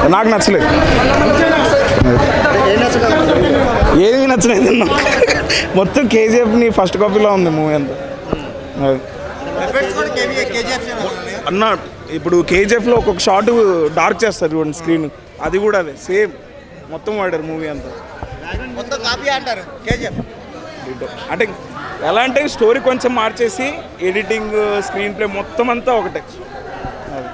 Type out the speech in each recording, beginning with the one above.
నాకు నచ్చలేదు ఏమీ నచ్చలేదు నాకు మొత్తం కేజీఎఫ్ని ఫస్ట్ కాపీలో ఉంది మూవీ అంతా అది. అన్న ఇప్పుడు కేజీఎఫ్లో ఒక్కొక్క షాట్ డార్క్ చేస్తారు చూడండి స్క్రీన్ అది కూడా అదే సేమ్ మొత్తం వాడారు మూవీ అంతా మొత్తం కాపీ అంటారు కేజీఎఫ్ దీంట్లో. అంటే ఎలా అంటే స్టోరీ కొంచెం మార్చేసి ఎడిటింగ్ స్క్రీన్ ప్లే మొత్తం అంతా ఒకటే అది.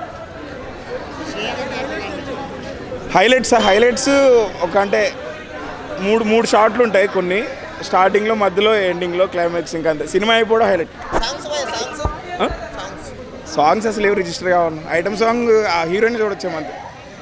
హైలైట్స్ హైలైట్స్ ఒక అంటే మూడు మూడు షాట్లు ఉంటాయి కొన్ని స్టార్టింగ్లో మధ్యలో ఎండింగ్లో క్లైమాక్స్ ఇంకా అంతే సినిమా అయిపోవడం highlight songs boy songs songs అసలు ఏవి రిజిస్టర్ కావాలి ఐటమ్ సాంగ్ ఆ హీరోయిన్ చూడొచ్చాము అంతే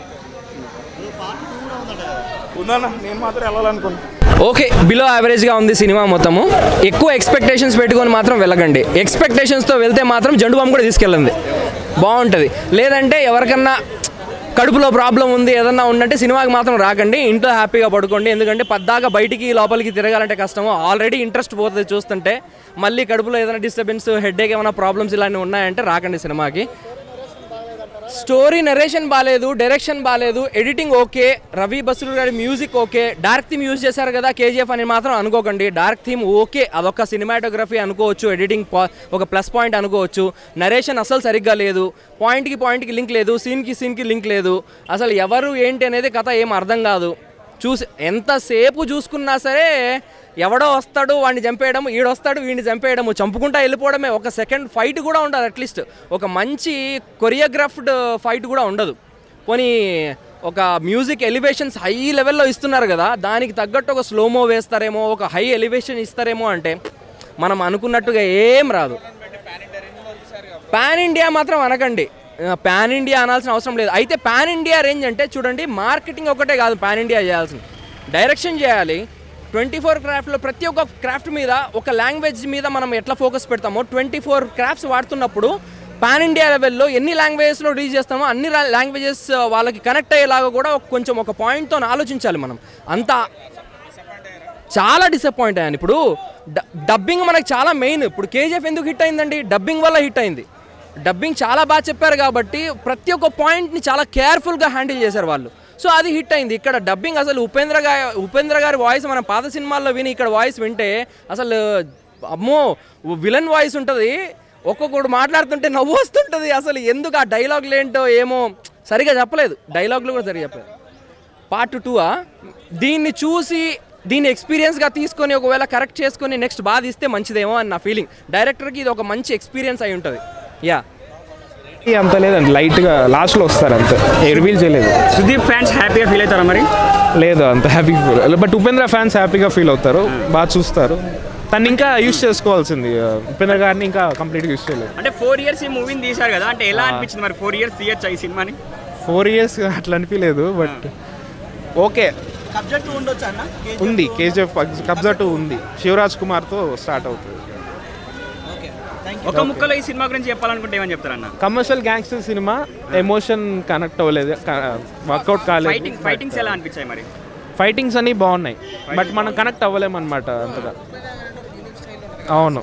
ఉందన్న నేను మాత్రం వెళ్ళాలనుకున్నాను ఓకే బిలో యావరేజ్గా ఉంది సినిమా మొత్తము ఎక్కువ ఎక్స్పెక్టేషన్స్ పెట్టుకొని మాత్రం వెళ్ళకండి ఎక్స్పెక్టేషన్స్తో వెళ్తే మాత్రం జండు బాంబు కూడా తీసుకెళ్ళండి బాగుంటుంది లేదంటే ఎవరికన్నా కడుపులో ప్రాబ్లం ఉంది ఏదన్నా ఉందంటే సినిమాకి మాత్రం రాకండి ఇంట్లో హ్యాపీగా పడుకోండి ఎందుకంటే పద్దాక బయటికి లోపలికి తిరగాలంటే కష్టము ఆల్రెడీ ఇంట్రెస్ట్ పోతుంది చూస్తుంటే మళ్ళీ కడుపులో ఏదైనా డిస్టర్బెన్స్ హెడ్ఏక్ ఏమైనా ప్రాబ్లమ్స్ ఇలాంటివి ఉన్నాయంటే రాకండి సినిమాకి స్టోరీ నరేషన్ బాగాలేదు డైరెక్షన్ బాగాలేదు ఎడిటింగ్ ఓకే రవి బస్రు గారి music okay dark theme use చేశారు కదా కేజీఎఫ్ అని మాత్రం అనుకోకండి డార్క్ థీమ్ ఓకే అదొక సినిమాటోగ్రఫీ అనుకోవచ్చు ఎడిటింగ్ పా- ఒక ప్లస్ పాయింట్ అనుకోవచ్చు నరేషన్ అసలు సరిగ్గా లేదు పాయింట్కి పాయింట్కి లింక్ లేదు సీన్కి సీన్కి లింక్ లేదు అసలు ఎవరు ఏంటి అనేది కథ ఏం అర్థం కాదు చూసి ఎంతసేపు చూసుకున్నా సరే ఎవడో వస్తాడు వాడిని చంపేయడం ఈడొస్తాడు వీడిని చంపేయడం చంపుకుంటా వెళ్ళిపోవడమే ఒక సెకండ్ ఫైట్ కూడా ఉండదు అట్లీస్ట్ ఒక మంచి కొరియోగ్రాఫ్డ్ ఫైట్ కూడా ఉండదు పోనీ ఒక మ్యూజిక్ ఎలివేషన్స్ హై లెవెల్లో ఇస్తున్నారు కదా దానికి తగ్గట్టు ఒక స్లోమో వేస్తారేమో ఒక హై ఎలివేషన్ ఇస్తారేమో అంటే మనం అనుకున్నట్టుగా ఏం రాదు పాన్ ఇండియా మాత్రం అనకండి పాన్ ఇండియా అనాల్సిన అవసరం లేదు అయితే పాన్ ఇండియా రేంజ్ అంటే చూడండి మార్కెటింగ్ ఒకటే కాదు పాన్ ఇండియా చేయాల్సింది డైరెక్షన్ చేయాలి ట్వంటీ ఫోర్ క్రాఫ్ట్లో ప్రతి ఒక్క క్రాఫ్ట్ మీద ఒక లాంగ్వేజ్ మీద మనం ఎట్లా ఫోకస్ పెడతామో ట్వంటీ ఫోర్ క్రాఫ్ట్స్ వాడుతున్నప్పుడు పాన్ ఇండియా లెవెల్లో ఎన్ని లాంగ్వేజెస్లో రీచ్ చేస్తామో అన్ని లాంగ్వేజెస్ వాళ్ళకి కనెక్ట్ అయ్యేలాగా కూడా ఒక- కొంచెం ఒక పాయింట్తో ఆలోచించాలి మనం అంత చాలా డిసప్పాయింట్ అయ్యాను ఇప్పుడు డ- డబ్బింగ్ మనకి చాలా మెయిన్ ఇప్పుడు కేజీఎఫ్ ఎందుకు హిట్ అయిందండి డబ్బింగ్ వల్ల హిట్ అయింది డబ్బింగ్ చాలా బాగా చెప్పారు కాబట్టి ప్రతి ఒక్క పాయింట్ని చాలా కేర్ఫుల్గా హ్యాండిల్ చేశారు వాళ్ళు సో అది హిట్ అయింది ఇక్కడ డబ్బింగ్ అసలు ఉపేంద్ర గారి ఉపేంద్ర గారి వాయిస్ మనం పాత సినిమాల్లో విని ఇక్కడ వాయిస్ వింటే అసలు అమ్మో విలన్ వాయిస్ ఉంటుంది ఒక్కొక్కడు మాట్లాడుతుంటే నవ్వు వస్తుంటుంది అసలు ఎందుకు ఆ డైలాగులు ఏంటో ఏమో సరిగా చెప్పలేదు డైలాగులు కూడా సరిగా చెప్పలేదు పార్ట్ టూవా దీన్ని చూసి దీన్ని ఎక్స్పీరియన్స్గా తీసుకొని ఒకవేళ కరెక్ట్ చేసుకొని నెక్స్ట్ బాగా ఇస్తే మంచిదేమో అని నా ఫీలింగ్ డైరెక్టర్కి ఇది ఒక మంచి ఎక్స్పీరియన్స్ అయి ఉంటుంది యా అంత లేదండి లైట్గా లాస్ట్లో వస్తారు అంతే రివీల్ చేయలేదు సుదీప్ ఫ్యాన్స్ హ్యాపీగా ఫీల్ అవుతారా మరి లేదు అంత happy feel but Upendra fans హ్యాపీగా ఫీల్ అవుతారు బాగా చూస్తారు తను ఇంకా యూస్ చేసుకోవాల్సింది ఉపేంద్ర గారిని ఇంకా కంప్లీట్గా యూస్ చేయలేదు అంటే ఫోర్ ఇయర్స్ ఈ మూవీని తీశారు కదా అంటే ఎలా అనిపించింది మరి ఫోర్ ఇయర్స్ తీయచ్చా ఈ సినిమాని ఫోర్ ఇయర్స్ అట్లా అనిపించలేదు బట్ ఓకే సబ్జెక్ట్ ఉండొచ్చు అన్న ఉంది కేజీఎఫ్ కబ్జా టూ ఉంది శివరాజ్ కుమార్తో స్టార్ట్ అవుతుంది ఒక ముక్కలో ఈ సినిమా గురించి చెప్పాలనుకుంటే ఏమని చెప్తారన్న commercial gangster cinema emotion connect అవ్వలేదు వర్కౌట్ కాలేదు ఫైటింగ్ ఫైటింగ్స్ ఎలా అనిపించాయి మరి ఫైటింగ్స్ అన్నీ బాగున్నాయి బట్ మనం కనెక్ట్ అవ్వలేమన్నమాట అంతగా అవును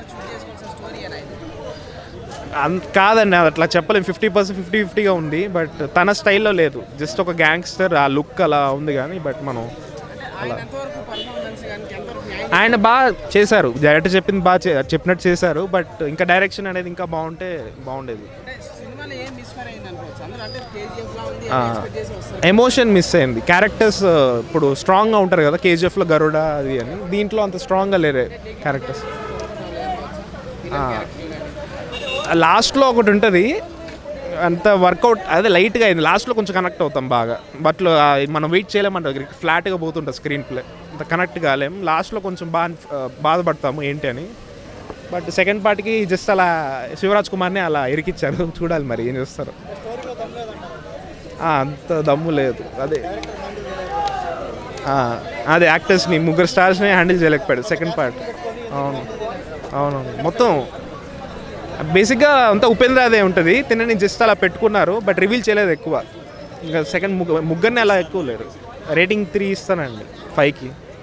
అంత కాదండి అది అట్లా చెప్పలేము ఫిఫ్టీ పర్సెంట్ ఫిఫ్టీ ఫిఫ్టీగా ఉంది బట్ తన స్టైల్లో లేదు జస్ట్ ఒక గ్యాంగ్స్టర్ ఆ లుక్ అలా ఉంది కానీ బట్ మనం అలా ఆయన బాగా చేశారు డైరెక్టర్ చెప్పింది బాగా చే- చెప్పినట్టు చేశారు బట్ ఇంకా డైరెక్షన్ అనేది ఇంకా బాగుంటే బాగుండేది ఎమోషన్ మిస్ అయింది క్యారెక్టర్స్ ఇప్పుడు స్ట్రాంగ్గా ఉంటారు కదా కేజీఎఫ్లో గరుడ అది అని దీంట్లో అంత స్ట్రాంగ్గా లేరే క్యారెక్టర్స్ లాస్ట్లో ఒకటి ఉంటుంది అంత వర్కౌట్ అదే లైట్గా అయింది లాస్ట్లో కొంచెం కనెక్ట్ అవుతాం బాగా బట్ మనం వెయిట్ చేయలేమంటారు ఫ్లాట్గా పోతుంటుంది స్క్రీన్ ప్లే అంత కనెక్ట్ కాలేం లాస్ట్లో కొంచెం బాగా బాధపడతాము ఏంటి అని బట్ సెకండ్ పార్ట్కి జస్ట్ అలా శివరాజ్ కుమార్ని అలా ఇరికిచ్చారు చూడాలి మరి ఏం చేస్తారు ఆ, అంత దమ్ము లేదు అదే ఆ, అదే యాక్టర్స్ని ముగ్గురు స్టార్స్ని హ్యాండిల్ చేయలేకపోయాడు సెకండ్ పార్ట్ అవును అవునవును మొత్తం బేసిక్గా అంతా ఉపేంద్ర అదే ఉంటుంది తినని జస్ట్ అలా పెట్టుకున్నారు బట్ రివీల్ చేయలేదు ఎక్కువ ఇంకా సెకండ్ ముగ్గు ముగ్గురిని అలా ఎక్కువ లేరు రేటింగ్ త్రీ ఇస్తానండి ఫైవ్కి